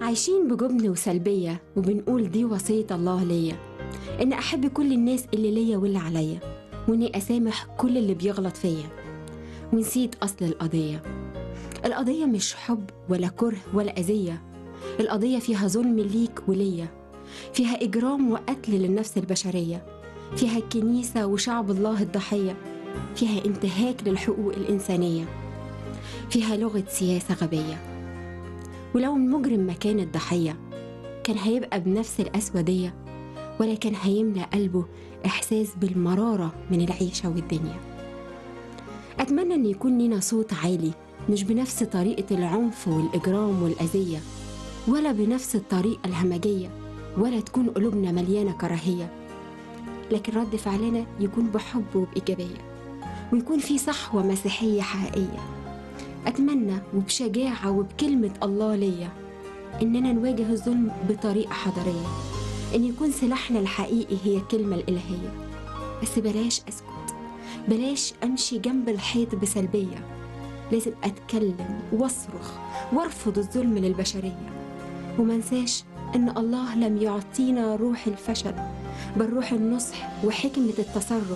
عايشين بجبن وسلبية وبنقول دي وصية الله ليا إن أحب كل الناس اللي ليا واللي عليا وإني أسامح كل اللي بيغلط فيا ونسيت أصل القضية القضية مش حب ولا كره ولا أذية القضية فيها ظلم ليك وليا فيها إجرام وقتل للنفس البشرية فيها الكنيسة وشعب الله الضحية فيها انتهاك للحقوق الإنسانية فيها لغة سياسة غبية ولو المجرم مكان الضحية كان هيبقى بنفس الأسودية ولا كان هيملأ قلبه إحساس بالمرارة من العيشة والدنيا أتمنى أن يكون لنا صوت عالي مش بنفس طريقة العنف والإجرام والأذية ولا بنفس الطريقة الهمجية ولا تكون قلوبنا مليانة كراهية لكن رد فعلنا يكون بحب وبإيجابية ويكون في صحوة مسيحية حقيقية أتمنى وبشجاعة وبكلمة الله ليا إننا نواجه الظلم بطريقة حضارية إن يكون سلاحنا الحقيقي هي الكلمة الإلهية بس بلاش أسكت بلاش أمشي جنب الحيط بسلبية لازم أتكلم وأصرخ وأرفض الظلم للبشرية ومنساش إن الله لم يعطينا روح الفشل بل روح النصح وحكمة التصرف